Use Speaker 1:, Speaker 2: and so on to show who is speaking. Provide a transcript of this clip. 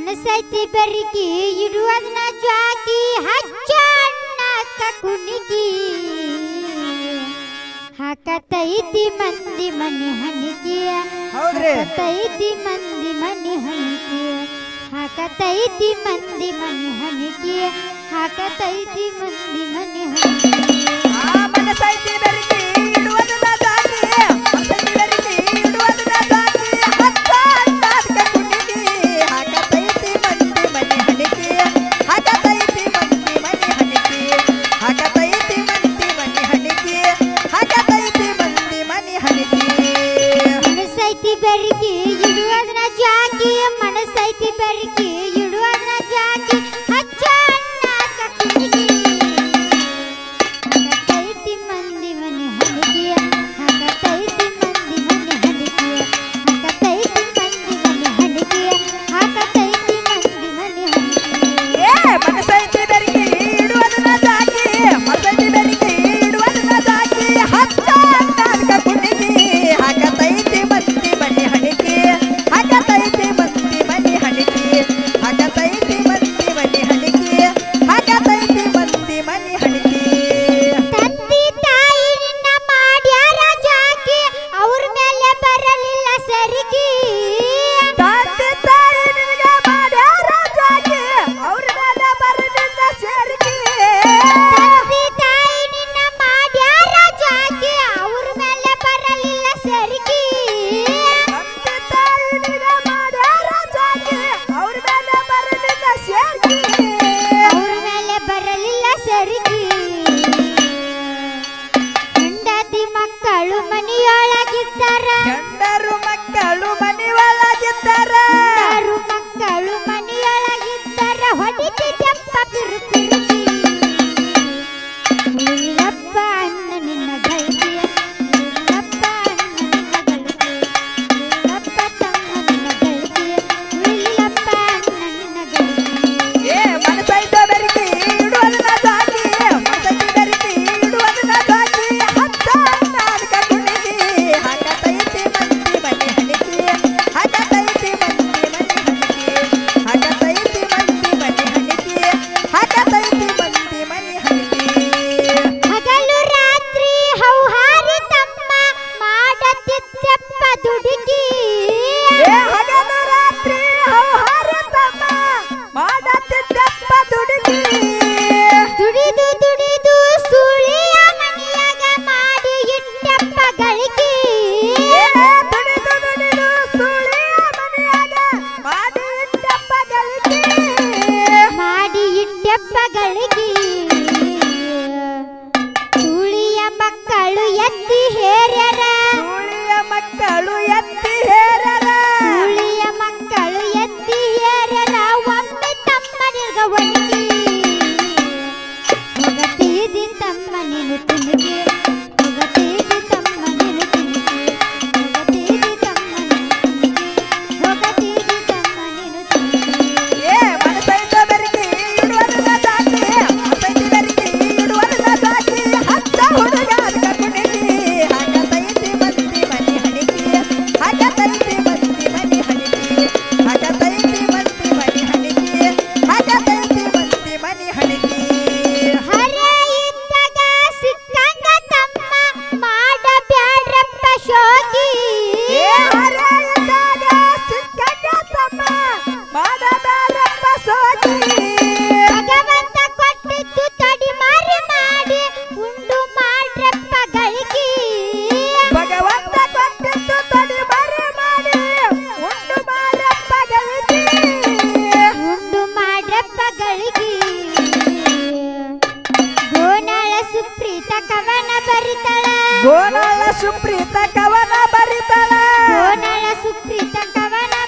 Speaker 1: ಮನಸ್ಸೈತಿ ಬೆರಿಕಿ ಇಡುವದನ್ನ ಜ್ವಾಕಿ ಹಚ್ಚ ಕುಣಿಕಿ ಹಾಕತೈತಿ ಮಂದಿ ಮನಿ ಹಣಿಕಿಯ
Speaker 2: ಹೌದ್ರಿ
Speaker 1: ಹಾಕತೈತಿ ಮಂದಿ ಮನಿ ಹಣಿಕಿಯ ಹಾಕತೈತಿ ಮಂದಿ ಮನಿ ಹಣಿಕಿಯ ಹಾಕತೈತಿ ಮಂದಿ ಮನಿ ಹಣಿಕಿಯ
Speaker 2: ಆ ಮನಸ್ಸೈತಿ ಬೆರಗಿ ಇಡುವುದನ್ನ ಸಾಕಿ ಮನಸ್ಸೈತಿ ಬೆರಗಿ ಇಡುವುದನ್ನ ಸಾಕಿ ಹತ್ತ ಹತ್ತಾದ್ಕ ಕುಣಿಗಿ ಹಾಕತೈತಿ ಮಂದಿ ಮನೆ ಹಣಿಕೆ ಹಾಕತೈತಿ ಮಂದಿ ಮನೆ ಹಣಿಕೆ ಹಾಕತೈತಿ ಮಂದಿ ಮನೆ ಹಣಿಕೆ ಹಾಕತೈತಿ ಮಂದಿ ಮನೆ ಹಣಿಕೆ
Speaker 1: ಮನಸ್ಸೈತಿ ಬೆರಗಿ ಇಡುವದನ್ನ ಜಾಕಿ ಮನಸ್ಸೈತಿ ಬೆರಗಿ ಇಡುವದನ್ನ ಜಾಕಿ ಹಚ್ಚ ಅನ್ನಾಕ ಕುಣಿಗಿ ಹಾಕತೈತಿ ಮಂದಿ ಮನೆ ಹಣಿಗೆಯ ಹಾಕತೈತಿ ಮಂದಿ ಮನೆ ಹಣಿಗೆಯ ಹಾಕತೈತಿ ಮಂದಿ ಮನೆ ಹಣಿಗೆಯ ಹಾಕತೈತಿ ಮಂದಿ ಮನೆ ಹಣಿಗೆಯ
Speaker 2: ಏ ಮನಸ್ಸೈತಿ ಬೆರಗಿ ಇಡುವುದನ್ನ ಸಾಕಿ ಮನಸ್ಸೈತಿ ಬೆರಗಿ ಇಡುವುದನ್ನ ಸಾಕಿ ಹತ್ತ ಹತ್ತಾದ್ಕ ಕುಣಿಗಿ ಹಾಕತೈತಿ ಮಂದಿ ಮನೆ ಹಣಿಕೆ ಹಾಕತೈತಿ ಮಂದಿ ಮನೆ ಹಣಿಕೆ ಹಾಕತೈತಿ ಮಂದಿ ಮನೆ ಹಣಿಕೆ ಹಾಕತೈತಿ ಮಂದಿ ಮನೆ ಹಣಿಕೆ
Speaker 1: ತಂದೆ ತಾಯಿ ನಿನ್ನ ಮಾಡ್ಯಾರ ಜಾಕಿ ಅವ್ರ ಮೇಲೆ ಬರಲಿಲ್ಲ ಸರಿಗೆ
Speaker 2: ತಂದೆ ತಾಯಿ ನಿನಗ ಮಾಡ್ಯಾರ ಜಾಗಿ ಅವ್ರ ಮೇಲೆ ಬರಲಿಲ್ಲ ಸೇರಿಕೆ
Speaker 1: ತಂದೆ ತಾಯಿ ನಿನ್ನ ಮಾಡ್ಯಾರ ಜಾಕಿ ಅವ್ರ ಮೇಲೆ ಬರಲಿಲ್ಲ ಸರಿಗೆ
Speaker 2: ತಂದೆ ತಾಯಿ ನಿನಗ ಮಾಡ್ಯಾರ ಜಾಗಿ ಅವ್ರ ಮೇಲೆ ಬರಲಿಲ್ಲ ಸೇರಿಕೆ
Speaker 1: ಅವ್ರ ಮೇಲೆ ಬರಲಿಲ್ಲ ಸರಿಗೆ ಹೆಂಡತಿ ಮಕ್ಕಳು ಮನೆಯೊಳಗಿದ್ದಾರ
Speaker 2: ಗಂಡರು ಮಕ್ಕಳು ಮನೆಯೊಳಗಿದ್ದಾರ
Speaker 1: ಯಾರು ಮಕ್ಕಳು ಮನೆಯೊಳಗಿದ್ದಾರ ಹೊಡಿತಿದ್ದಪ್ಪ ಪಿರು ಪಿರುಕಿ ಉಳಿಲಪ್ಪ ಅನ್ನ ನಿನ್ನ ಗಳಿಕೆಯ ಉಳಿಲಪ್ಪ ಅನ್ನ ನಿನ್ನ ಗಳಿಕೆಯ ಉಳಿಲಪ್ಪ ತಮ್ಮ ನಿನ್ನ ಗಳಿಕೆಯ ಉಳಿಲಪ್ಪ ಅನ್ನ ನಿನ್ನ ಗಳಿಕೆಯ
Speaker 2: ಏ ಮನಸೈತ ಬೆರಕಿ ಇಡುವುದನ್ನ ಸಾಕಿ ಮನಸೈತಿ ಬೆರಕಿ ಇಡುವುದನ್ನ ಸಾಕಿ ಹತ್ತ ನಾಲ್ಕ ಕುಣಿಗಿ ಹಾಕತೈತಿ ಮಂದಿ ಮನೆ ಹಣಿಕೆ ಹಾಕತೈತಿ ಮಂದಿ ಮನೆ ಹಣಿಕೆ ಹಾಕತೈತಿ ಮಂದಿ ಮನೆ ಹಣಿಕೆ ಹಾಕತೈತಿ ಮಂದಿ ಮನೆ ಹಣಿಕೆ
Speaker 1: ಹಗಲು ರಾತ್ರಿ ಹೌಹಾರಿ ತಮ್ಮ ಮಾಡತಿದ್ದಪ್ಪ ದುಡುಕಿ
Speaker 2: ಏ ಹಗಲು ರಾತ್ರಿ ಹೌಹಾರ ತಮ್ಮ ಮಾಡತ್ತಿದ್ದಪ್ಪ ದುಡುಕಿ
Speaker 1: ದುಡಿದು ದುಡಿದು ಸುಳಿಯ ಮನೆಯಾಗ ಮಾಡಿ ಇಟ್ಟಪ್ಪ ಗಳಿಕೆ
Speaker 2: ಏ ದುಡಿದು ದುಡಿದು ಸುಳಿಯ ಮನೆಯಾಗ ಮಾಡಿ ಇಟ್ಟಪ್ಪ ಗಳಿಕೆ
Speaker 1: ಮಾಡಿ ಇಟ್ಟಪ್ಪ ಗಳಿಗೆ ಸುಳಿಯ ಮಕ್ಕಳು ಎತ್ತಿ ಹೇರ್ಯರ
Speaker 2: ಸುಳಿಯ ಮಕ್ಕಳು ಎತ್ತಿ ಹೇರರ
Speaker 1: ಸುಳಿಯ ಮಕ್ಕಳು ಎತ್ತಿ ಹೇರ್ಯರ ಒಮ್ಮೆ ತಮ್ಮ ನಿರ್ಗವನಿಗೆ ಹೋಗತೀದಿ ತಮ್ಮ ನೀನು ತಿನ್ನಿಗೆ ಹೋಗತೀದಿ ತಮ್ಮ ನೀನು ತಿನ್ನಿಗೆ ಹೋಗತೀದಿ ತಮ್ಮ ನೀನು ತಿನ್ನಿಗೆ ಹೋಗತೀದಿ ತಮ್ಮ ನೀನು ತಿನ್ನಿಗೆ
Speaker 2: ಏ ಮನಸೈತ ಬೆರಗಿ ಇಡುವುದನ್ನ ಸಾಕಿ ಮನಸೈತಿ ಬೆರಗಿ ಇಡುವುದನ್ನ ಸಾಕಿ ಹಚ್ಚ ಹುಡುಗಾದ ಕುಣಿಗಿ ಹಾಕತೈತಿ ಮಂದಿ ಮನೆ ಹಣಿಗಿ ಹಾಕತೈತಿ ಮಂದಿ ಮನೆ ಹಣಿಗಿ ಹಾಕತೈತಿ ಮಂದಿ ಮನೆ ಹಣಿಗಿ ಹಾಕತೈತಿ ಮಂದಿ ಮನೆ ಹಣಿಗಿ
Speaker 1: ಹರೆ ಇದ್ದಾಗ ಸಿಕ್ಕಂಗ ತಮ್ಮ ಮಾಡಬ್ಯಾಡ್ರಪ್ಪ ಶೋಕಿ
Speaker 2: ಏ ಹರ ಇದ್ದಾಗ ಸಿಕ್ಕಂಗ ತಮ್ಮ ಮಾಡಬೇಡಪ್ಪ ಸೋಗಿ
Speaker 1: ಭಗವಂತ ಕೊಟ್ಟಿದ್ದು ತಡಿ ಮಾರಿ ಮಾಡಿ ಉಂಡು ಮಾಡ್ರಪ್ಪ ಗಳಿಕೆ
Speaker 2: ಭಗವಂತ ಕೊಟ್ಟಿದ್ದು ತಡಿ ಮರೆ ಮಾಡಿ ಉಂಡು ಮಾಡಪ್ಪ ಗಳಿಕೆ
Speaker 1: ಉಂಡು ಮಾಡ್ರಪ್ಪ ಗಳಿಕೆ ಗೋನಾಳ ಸುಪ್ರೀತ ಕವನ ಬರಿತಾಳ
Speaker 2: ಗೋನಾಳ ಸುಪ್ರೀತ ಕವನ ಬರಿತಾಳ
Speaker 1: ಗೋನಾಳ ಸುಪ್ರೀತ ಕವನ